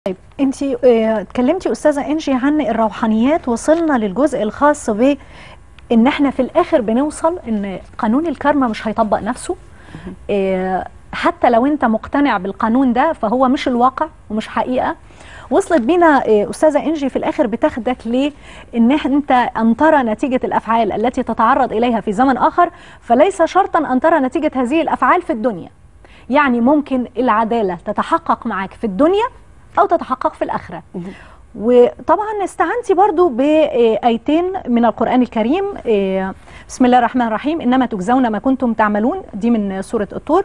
طيب انت اتكلمتي استاذه انجي عن الروحانيات وصلنا للجزء الخاص ب ان احنا في الاخر بنوصل ان قانون الكارما مش هيطبق نفسه اه حتى لو انت مقتنع بالقانون ده فهو مش الواقع ومش حقيقه وصلت بينا اه استاذه انجي في الاخر بتاخدك ليه ان انت ان ترى نتيجه الافعال التي تتعرض اليها في زمن اخر فليس شرطا ان ترى نتيجه هذه الافعال في الدنيا يعني ممكن العداله تتحقق معاك في الدنيا او تتحقق في الاخره وطبعا استعنتي برضو بايتين من القران الكريم بسم الله الرحمن الرحيم انما تجزون ما كنتم تعملون دي من سوره الطور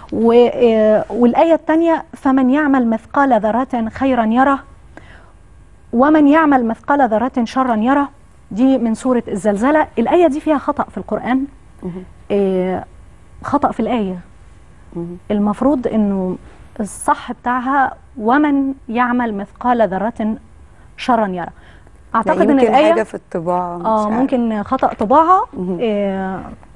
والايه الثانيه فمن يعمل مثقال ذره خيرا يره ومن يعمل مثقال ذره شرا يره دي من سوره الزلزله الايه دي فيها خطا في القران خطا في الايه المفروض انه الصح بتاعها ومن يعمل مثقال ذرة شرا يرى اعتقد ان الايه حاجه في الطباعه اه ممكن خطا طباعه آه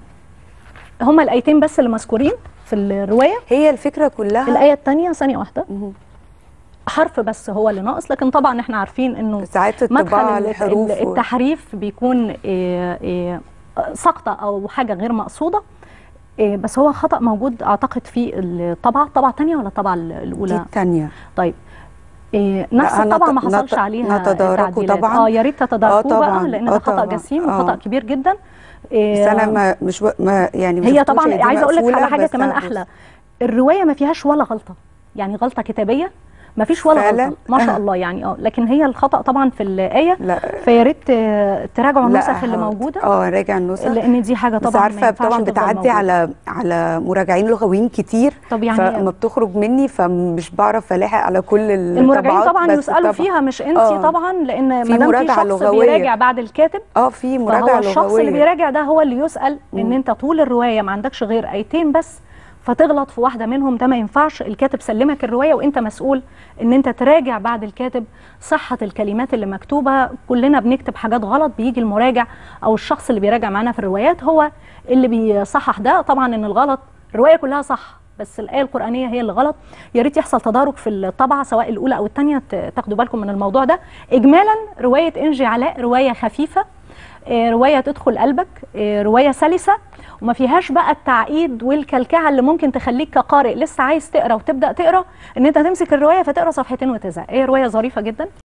هما الايتين بس اللي مذكورين في الروايه هي الفكره كلها الايه الثانيه ثانيه واحده حرف بس هو اللي ناقص لكن طبعا احنا عارفين انه ساعات الطباعه الحروف التحريف بيكون آه آه سقطه او حاجه غير مقصوده إيه بس هو خطا موجود اعتقد في الطبعه الطبعه الثانيه ولا الطبعه الاولى دي الثانيه طيب إيه نفس الطبعه ما حصلش نت... عليها نتداركوا طبعا اه يا ريت تتداركوا بقى لان ده خطا جسيم وخطا آه. كبير جدا إيه بس انا ما مش ب... ما يعني مش هي طبعا عايزه اقول لك على حاجه كمان احلى الروايه ما فيهاش ولا غلطه يعني غلطه كتابيه ما فيش ولا فعلا؟ غلطه ما شاء الله يعني اه لكن هي الخطا طبعا في الايه لا فيا ريت تراجعوا النسخ اللي موجوده اه راجع النسخ لان دي حاجه طبعا بس عارفه طبعا بتعدي على على مراجعين لغويين كتير طب يعني فما بتخرج مني فمش بعرف الاحق على كل المراجعين طبعا يسالوا طبعا. فيها مش انت آه. طبعا لان ما دام في شخص لغوية. بيراجع بعد الكاتب اه في مراجعه فهو الشخص لغوية. اللي بيراجع ده هو اللي يسال م. ان انت طول الروايه ما عندكش غير ايتين بس فتغلط في واحده منهم ده ما ينفعش الكاتب سلمك الروايه وانت مسؤول ان انت تراجع بعد الكاتب صحه الكلمات اللي مكتوبه كلنا بنكتب حاجات غلط بيجي المراجع او الشخص اللي بيراجع معانا في الروايات هو اللي بيصحح ده طبعا ان الغلط الروايه كلها صح بس الايه القرانيه هي اللي غلط يا ريت يحصل تدارك في الطبعه سواء الاولى او الثانيه تاخدوا بالكم من الموضوع ده اجمالا روايه انجي علاء روايه خفيفه روايه تدخل قلبك روايه سلسه وما فيهاش بقى التعقيد والكلكعه اللي ممكن تخليك كقارئ لسه عايز تقرا وتبدا تقرا ان انت تمسك الروايه فتقرا صفحتين وتزهق هي روايه ظريفه جدا